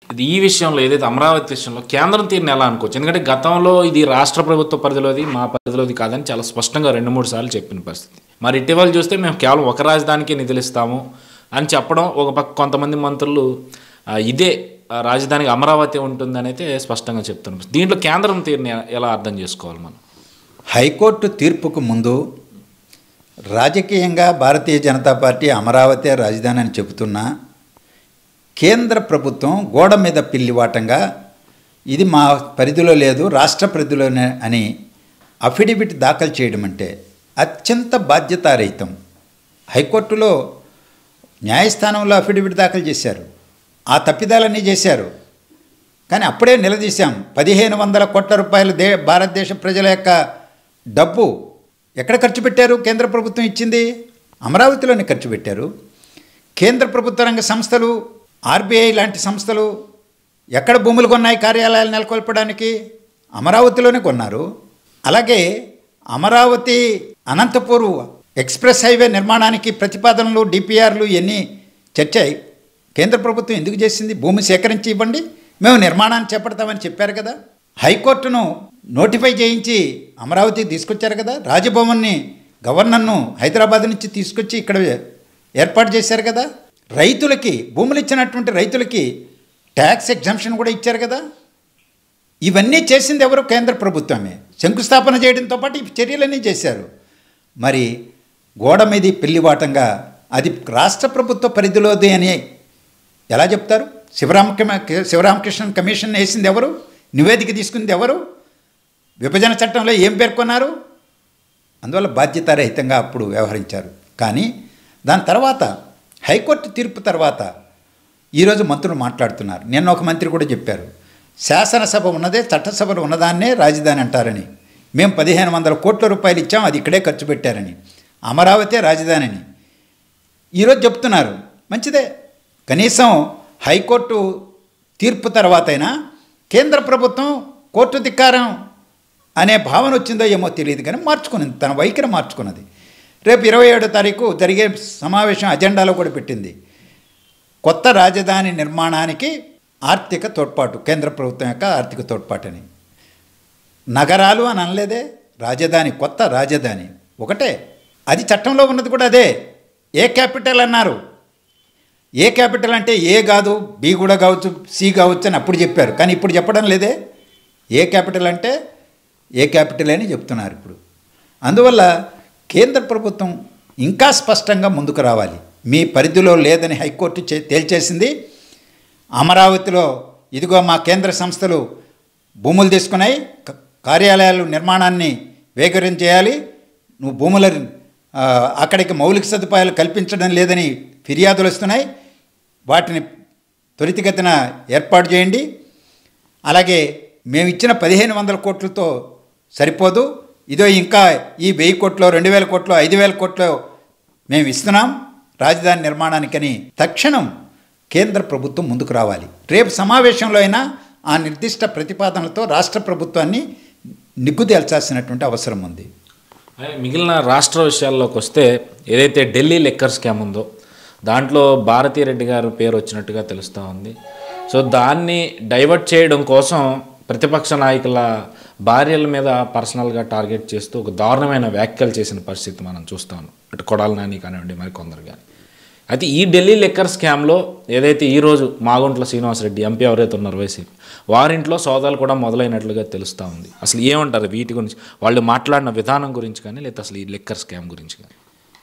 ఇది ఈ విషయంలో ఏదైతే అమరావతి విషయంలో కేంద్రం తీరుని ఎలా అనుకోవచ్చు ఎందుకంటే గతంలో ఇది రాష్ట్ర ప్రభుత్వ పరిధిలోది మా పరిధిలోది కాదని చాలా స్పష్టంగా రెండు మూడు సార్లు చెప్పిన పరిస్థితి మరి ఇటీవల చూస్తే మేము కేవలం ఒక రాజధానికే నిధులు ఇస్తాము అని చెప్పడం ఒక పక్క కొంతమంది మంత్రులు ఆ, ఇదే ఆ, రాజధానికి అమరావతి ఉంటుందని అయితే స్పష్టంగా చెప్తున్నారు దీంట్లో కేంద్రం తీరుని ఎ- ఎలా అర్థం చేసుకోవాలి మనం హైకోర్టు తీర్పుకు ముందు రాజకీయంగా భారతీయ జనతా పార్టీ అమరావతి రాజధాని అని చెబుతున్నా కేంద్ర ప్రభుత్వం గోడ మీద పిల్లివాటంగా ఇది మా పరిధిలో లేదు రాష్ట్ర పరిధిలోనే అని అఫిడవిట్ దాఖలు చేయడం అంటే అత్యంత బాధ్యతారహితం హైకోర్టులో న్యాయస్థానంలో అఫిడవిట్ దాఖలు చేశారు ఆ తప్పిదాలన్నీ చేశారు కానీ అప్పుడే నిలదీశాం పదిహేను వందల కోట్ల రూపాయలు దే భారతదేశ ప్రజల యొక్క డబ్బు ఎక్కడ ఖర్చు పెట్టారు కేంద్ర ప్రభుత్వం ఇచ్చింది అమరావతిలోనే ఖర్చు పెట్టారు కేంద్ర ప్రభుత్వ రంగ సంస్థలు ఆర్బీఐ లాంటి సంస్థలు ఎక్కడ భూములు కొన్నాయి కార్యాలయాలు నెలకొల్పడానికి అమరావతిలోనే కొన్నారు అలాగే అమరావతి అనంతపూర్ ఎక్స్ప్రెస్ హైవే నిర్మాణానికి ప్రతిపాదనలు డిపిఆర్లు ఇవన్నీ చర్చాయి కేంద్ర ప్రభుత్వం ఎందుకు చేసింది భూమి సేకరించి ఇవ్వండి మేము నిర్మాణాన్ని చేపడతామని చెప్పారు కదా హైకోర్టును నోటిఫై చేయించి అమరావతి తీసుకొచ్చారు కదా రాజభవన్ని గవర్నర్ను హైదరాబాద్ నుంచి తీసుకొచ్చి ఇక్కడ ఏర్పాటు చేశారు కదా రైతులకి భూములు ఇచ్చినటువంటి రైతులకి ట్యాక్స్ ఎగ్జంప్షన్ కూడా ఇచ్చారు కదా ఇవన్నీ చేసింది ఎవరు కేంద్ర ప్రభుత్వమే శంకుస్థాపన చేయడంతో పాటు ఈ చర్యలన్నీ చేశారు మరి గోడ మీది పెళ్లివాటంగా అది రాష్ట్ర ప్రభుత్వ పరిధిలోది అని ఎలా చెప్తారు శివరామ శివరామకృష్ణన్ కమిషన్ వేసింది ఎవరు నివేదిక తీసుకుంది ఎవరు విభజన చట్టంలో ఏం పేర్కొన్నారు అందువల్ల బాధ్యతారహితంగా అప్పుడు వ్యవహరించారు కానీ దాని తర్వాత హైకోర్టు తీర్పు తర్వాత ఈరోజు మంత్రులు మాట్లాడుతున్నారు నిన్న ఒక మంత్రి కూడా చెప్పారు శాసనసభ ఉన్నదే చట్టసభలు ఉన్నదాన్నే రాజధాని అంటారని మేము పదిహేను వందల కోట్ల రూపాయలు ఇచ్చాం అది ఇక్కడే ఖర్చు పెట్టారని అమరావతి రాజధాని అని ఈరోజు చెప్తున్నారు మంచిదే కనీసం హైకోర్టు తీర్పు తర్వాతైనా కేంద్ర ప్రభుత్వం కోర్టు ధిక్కారం అనే భావన వచ్చిందో ఏమో తెలియదు కానీ మార్చుకున్నది తన వైఖరి మార్చుకున్నది రేపు ఇరవై ఏడో తారీఖు జరిగే సమావేశం అజెండాలో కూడా పెట్టింది కొత్త రాజధాని నిర్మాణానికి ఆర్థిక తోడ్పాటు కేంద్ర ప్రభుత్వం యొక్క ఆర్థిక తోడ్పాటు అని నగరాలు అని అనలేదే రాజధాని కొత్త రాజధాని ఒకటే అది చట్టంలో ఉన్నది కూడా అదే ఏ క్యాపిటల్ అన్నారు ఏ క్యాపిటల్ అంటే ఏ కాదు బి కూడా కావచ్చు సి కావచ్చు అని అప్పుడు చెప్పారు కానీ ఇప్పుడు చెప్పడం లేదే ఏ క్యాపిటల్ అంటే ఏ క్యాపిటల్ అని చెప్తున్నారు ఇప్పుడు అందువల్ల కేంద్ర ప్రభుత్వం ఇంకా స్పష్టంగా ముందుకు రావాలి మీ పరిధిలో లేదని హైకోర్టు చే తేల్చేసింది అమరావతిలో ఇదిగో మా కేంద్ర సంస్థలు భూములు తీసుకున్నాయి క- కార్యాలయాలు నిర్మాణాన్ని వేగరం చేయాలి నువ్వు భూముల ఆ, అక్కడికి మౌలిక సదుపాయాలు కల్పించడం లేదని ఫిర్యాదులు వస్తున్నాయి వాటిని త్వరితగతిన ఏర్పాటు చేయండి అలాగే మేము ఇచ్చిన పదిహేను వందల కోట్లతో సరిపోదు ఇదో ఇంకా ఈ వెయ్యి కోట్లు రెండు వేల కోట్లు ఐదు వేల కోట్లు మేము ఇస్తున్నాం రాజధాని నిర్మాణానికని తక్షణం కేంద్ర ప్రభుత్వం ముందుకు రావాలి రేపు సమావేశంలో అయినా ఆ నిర్దిష్ట ప్రతిపాదనలతో రాష్ట్ర ప్రభుత్వాన్ని నిగ్గుదేల్చాల్సినటువంటి అవసరం ఉంది అదే మిగిలిన రాష్ట్ర విషయాల్లోకి వస్తే ఏదైతే ఢిల్లీ లెక్కర్ స్కామ్ ఉందో దాంట్లో భారతీ రెడ్డి గారు పేరు వచ్చినట్టుగా తెలుస్తూ ఉంది సో దాన్ని డైవర్ట్ చేయడం కోసం ప్రతిపక్ష నాయకుల భార్యల మీద పర్సనల్గా టార్గెట్ చేస్తూ ఒక దారుణమైన వ్యాఖ్యలు చేసిన పరిస్థితి మనం చూస్తాం అటు కొడాల నాని కానివ్వండి మరి కొందరు కానీ అయితే ఈ ఢిల్లీ లెక్కర్ స్కామ్లో ఏదైతే ఈరోజు మాగుంట్ల శ్రీనివాసరెడ్డి ఎంపీ ఎవరైతే ఉన్నారో వైసీపీ వారింట్లో సోదాలు కూడా మొదలైనట్లుగా తెలుస్తూ ఉంది అసలు ఏమంటారు వీటి గురించి వాళ్ళు మాట్లాడిన విధానం గురించి కానీ లేదా అసలు ఈ లెక్కర్ స్కామ్ గురించి కానీ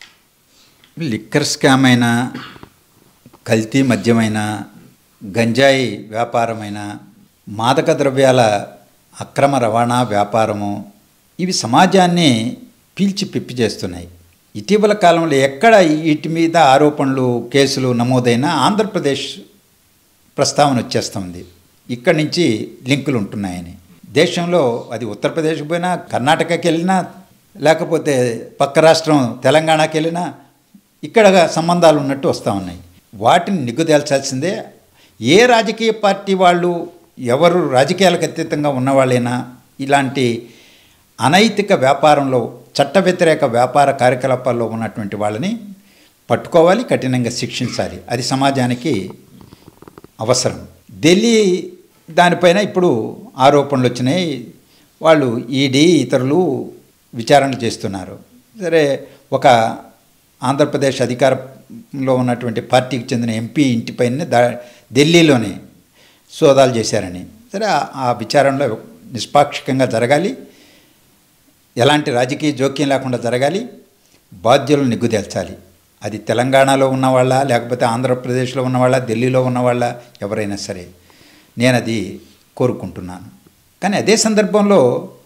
లిక్కర్ స్కామ్ అయినా కల్తీ మద్యమైన గంజాయి వ్యాపారమైన మాదక ద్రవ్యాల అక్రమ రవాణా వ్యాపారము ఇవి సమాజాన్ని పీల్చి పిప్పి చేస్తున్నాయి ఇటీవల కాలంలో ఎక్కడ వీటి మీద ఆరోపణలు కేసులు నమోదైనా ఆంధ్రప్రదేశ్ ప్రస్తావన వచ్చేస్తుంది ఇక్కడి నుంచి లింకులు ఉంటున్నాయని దేశంలో అది ఉత్తరప్రదేశ్కి పోయినా కర్ణాటకకి వెళ్ళినా లేకపోతే పక్క రాష్ట్రం తెలంగాణకి వెళ్ళినా ఇక్కడ సంబంధాలు ఉన్నట్టు వస్తూ ఉన్నాయి వాటిని నిగ్గుదేల్చాల్సిందే ఏ రాజకీయ పార్టీ వాళ్ళు ఎవరు రాజకీయాలకు అతీతంగా ఉన్నవాళ్ళైనా ఇలాంటి అనైతిక వ్యాపారంలో చట్ట వ్యతిరేక వ్యాపార కార్యకలాపాల్లో ఉన్నటువంటి వాళ్ళని పట్టుకోవాలి కఠినంగా శిక్షించాలి అది సమాజానికి అవసరం ఢిల్లీ దానిపైన ఇప్పుడు ఆరోపణలు వచ్చినాయి వాళ్ళు ఈడీ ఇతరులు విచారణ చేస్తున్నారు సరే ఒక ఆంధ్రప్రదేశ్ అధికారంలో ఉన్నటువంటి పార్టీకి చెందిన ఎంపీ ఇంటిపైన దా ఢిల్లీలోనే సోదాలు చేశారని సరే ఆ- ఆ విచారణలో నిష్పాక్షికంగా జరగాలి ఎలాంటి రాజకీయ జోక్యం లేకుండా జరగాలి బాధ్యులను నిగ్గుదేల్చాలి అది తెలంగాణలో ఉన్నవాళ్ళ లేకపోతే ఆంధ్రప్రదేశ్లో ఉన్నవాళ్ళ ఢిల్లీలో ఉన్నవాళ్ళ ఎవరైనా సరే నేను అది కోరుకుంటున్నాను కానీ అదే సందర్భంలో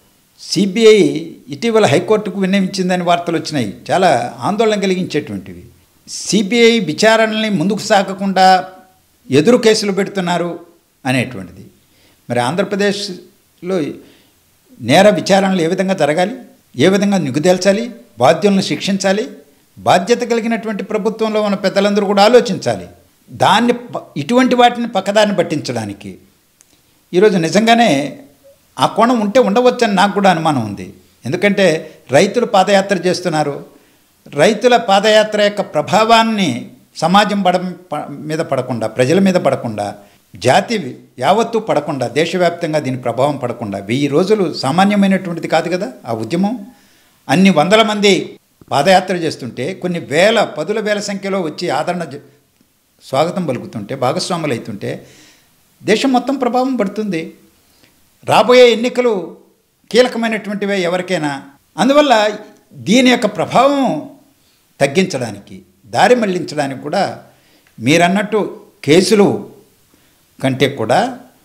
సిబిఐ ఇటీవల హైకోర్టుకు విన్నవించిందని వార్తలు వచ్చినాయి చాలా ఆందోళన కలిగించేటువంటివి సిబిఐ విచారణల్ని ముందుకు సాగకుండా ఎదురు కేసులు పెడుతున్నారు అనేటువంటిది మరి ఆంధ్రప్రదేశ్లో నేర విచారణలు ఏ విధంగా జరగాలి ఏ విధంగా నిగుదేల్చాలి బాధ్యులను శిక్షించాలి బాధ్యత కలిగినటువంటి ప్రభుత్వంలో ఉన్న పెద్దలందరూ కూడా ఆలోచించాలి దాన్ని ప- ఇటువంటి వాటిని పక్కదారిని పట్టించడానికి ఈరోజు నిజంగానే ఆ కోణం ఉంటే ఉండవచ్చని నాకు కూడా అనుమానం ఉంది ఎందుకంటే రైతులు పాదయాత్ర చేస్తున్నారు రైతుల పాదయాత్ర యొక్క ప్రభావాన్ని సమాజం పడ ప- మీద పడకుండా ప్రజల మీద పడకుండా జాతి యావత్తు పడకుండా దేశవ్యాప్తంగా దీని ప్రభావం పడకుండా వెయ్యి రోజులు సామాన్యమైనటువంటిది కాదు కదా ఆ ఉద్యమం అన్ని వందల మంది పాదయాత్ర చేస్తుంటే కొన్ని వేల పదుల వేల సంఖ్యలో వచ్చి ఆదరణ జ- స్వాగతం పలుకుతుంటే భాగస్వాములు అవుతుంటే దేశం మొత్తం ప్రభావం పడుతుంది రాబోయే ఎన్నికలు కీలకమైనటువంటివే ఎవరికైనా అందువల్ల దీని యొక్క ప్రభావం తగ్గించడానికి దారి మళ్లించడానికి కూడా మీరన్నట్టు కేసులు కంటే కూడా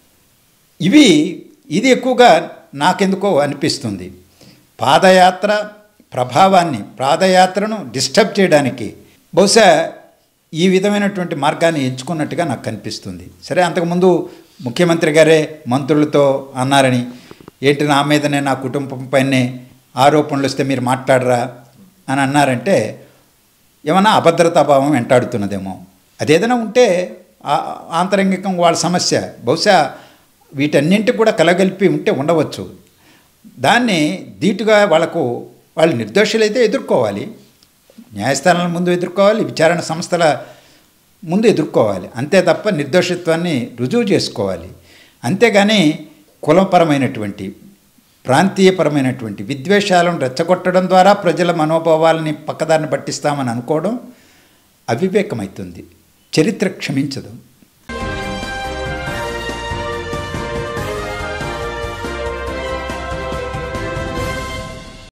ఇవి ఇది ఎక్కువగా నాకెందుకో అనిపిస్తుంది పాదయాత్ర ప్రభావాన్ని పాదయాత్రను డిస్టర్బ్ చేయడానికి బహుశా ఈ విధమైనటువంటి మార్గాన్ని ఎంచుకున్నట్టుగా నాకు కనిపిస్తుంది సరే అంతకుముందు ముఖ్యమంత్రి గారే మంత్రులతో అన్నారని ఏంటి నా మీదనే నా కుటుంబం పైనే ఆరోపణలు వస్తే మీరు మాట్లాడరా అని అన్నారంటే ఏమన్నా అభద్రతాభావం వెంటాడుతున్నదేమో అదేదైనా ఉంటే ఆ- ఆంతరంగికం వాళ్ళ సమస్య బహుశా వీటన్నింటి కూడా కలగలిపి ఉంటే ఉండవచ్చు దాన్ని ధీటుగా వాళ్ళకు వాళ్ళు నిర్దోషులైతే ఎదుర్కోవాలి న్యాయస్థానాల ముందు ఎదుర్కోవాలి విచారణ సంస్థల ముందు ఎదుర్కోవాలి అంతే తప్ప నిర్దోషిత్వాన్ని రుజువు చేసుకోవాలి అంతేగాని కులపరమైనటువంటి ప్రాంతీయపరమైనటువంటి విద్వేషాలను రెచ్చగొట్టడం ద్వారా ప్రజల మనోభావాలని పక్కదారిని పట్టిస్తామని అనుకోవడం అవివేకమవుతుంది చరిత్ర క్షమించదు